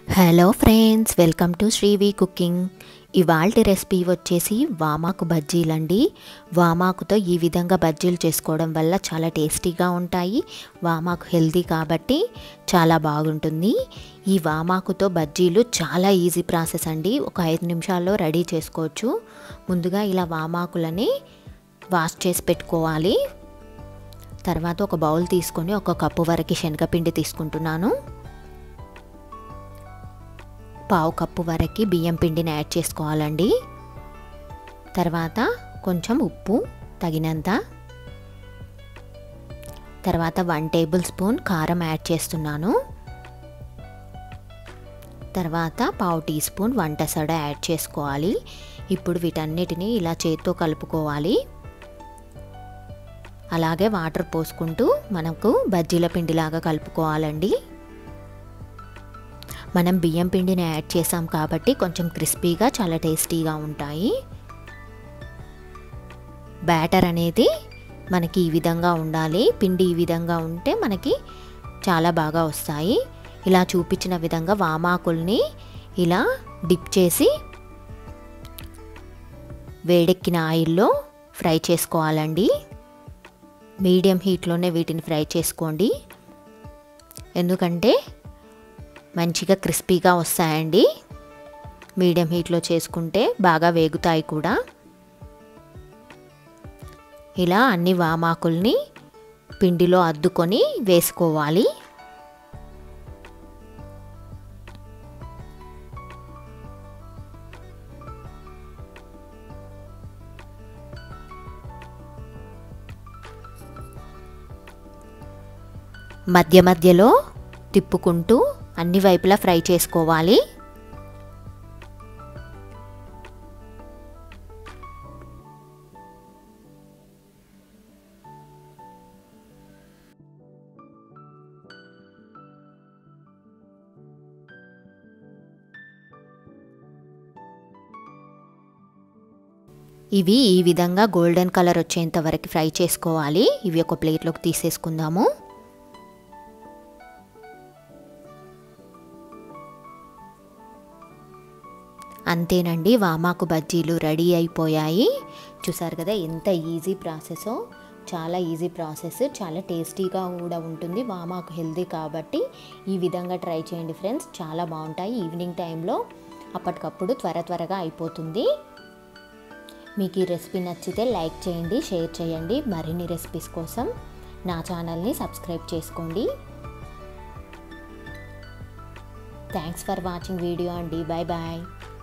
hello friends welcome to Srivi cooking ఇవాళ recipe వచ్చేసి వామాకు బజ్జీలండి వామాకుతో ఈ విధంగా బజ్జీలు చేసుకోవడం వల్ల చాలా టేస్టీగా ఉంటాయి వామాకు హెల్తీ కాబట్టి చాలా బాగుంటుంది ఈ వామాకుతో బజ్జీలు చాలా ఈజీ ప్రాసెస్ అండి ఒక ఐదు నిమిషాల్లో రెడీ చేసుకోవచ్చు ముందుగా ఇలా వామాకులని వాష్ చేసి పెట్టుకోవాలి తర్వాత ఒక బౌల్ తీసుకొని ఒక కప్పు వరకు శనగపిండి తీసుకుంటున్నాను పావు కప్పు వరకు బియ్యం పిండిని యాడ్ చేసుకోవాలండి తర్వాత కొంచెం ఉప్పు తగినంత తర్వాత వన్ టేబుల్ స్పూన్ కారం యాడ్ చేస్తున్నాను తర్వాత పావు టీ స్పూన్ వంట సోడా యాడ్ చేసుకోవాలి ఇప్పుడు వీటన్నిటిని ఇలా చేత్తో కలుపుకోవాలి అలాగే వాటర్ పోసుకుంటూ మనకు బజ్జీల పిండిలాగా కలుపుకోవాలండి మనం బియ్యం పిండిని యాడ్ చేసాం కాబట్టి కొంచెం క్రిస్పీగా చాలా టేస్టీగా ఉంటాయి బ్యాటర్ అనేది మనకి ఈ విధంగా ఉండాలి పిండి ఈ విధంగా ఉంటే మనకి చాలా బాగా వస్తాయి ఇలా చూపించిన విధంగా వామాకుల్ని ఇలా డిప్ చేసి వేడెక్కిన ఆయిల్లో ఫ్రై చేసుకోవాలండి మీడియం హీట్లోనే వీటిని ఫ్రై చేసుకోండి ఎందుకంటే మంచిగా క్రిస్పీగా వస్తాయండి మీడియం హీట్లో చేసుకుంటే బాగా వేగుతాయి కూడా ఇలా అన్ని వామాకుల్ని పిండిలో అద్దుకొని వేసుకోవాలి మధ్య మధ్యలో తిప్పుకుంటూ అన్ని వైపులా ఫ్రై చేసుకోవాలి ఇవి ఈ విధంగా గోల్డెన్ కలర్ వచ్చేంత వరకు ఫ్రై చేసుకోవాలి ఇవి ఒక ప్లేట్లోకి తీసేసుకుందాము అంతేనండి వామాకు బజ్జీలు రెడీ అయిపోయాయి చూసారు కదా ఎంత ఈజీ ప్రాసెసో చాలా ఈజీ ప్రాసెస్ చాలా టేస్టీగా కూడా ఉంటుంది వామాకు హెల్దీ కాబట్టి ఈ విధంగా ట్రై చేయండి ఫ్రెండ్స్ చాలా బాగుంటాయి ఈవినింగ్ టైంలో అప్పటికప్పుడు త్వర త్వరగా అయిపోతుంది మీకు ఈ రెసిపీ నచ్చితే లైక్ చేయండి షేర్ చేయండి మరిన్ని రెసిపీస్ కోసం నా ఛానల్ని సబ్స్క్రైబ్ చేసుకోండి థ్యాంక్స్ ఫర్ వాచింగ్ వీడియో అండి బాయ్ బాయ్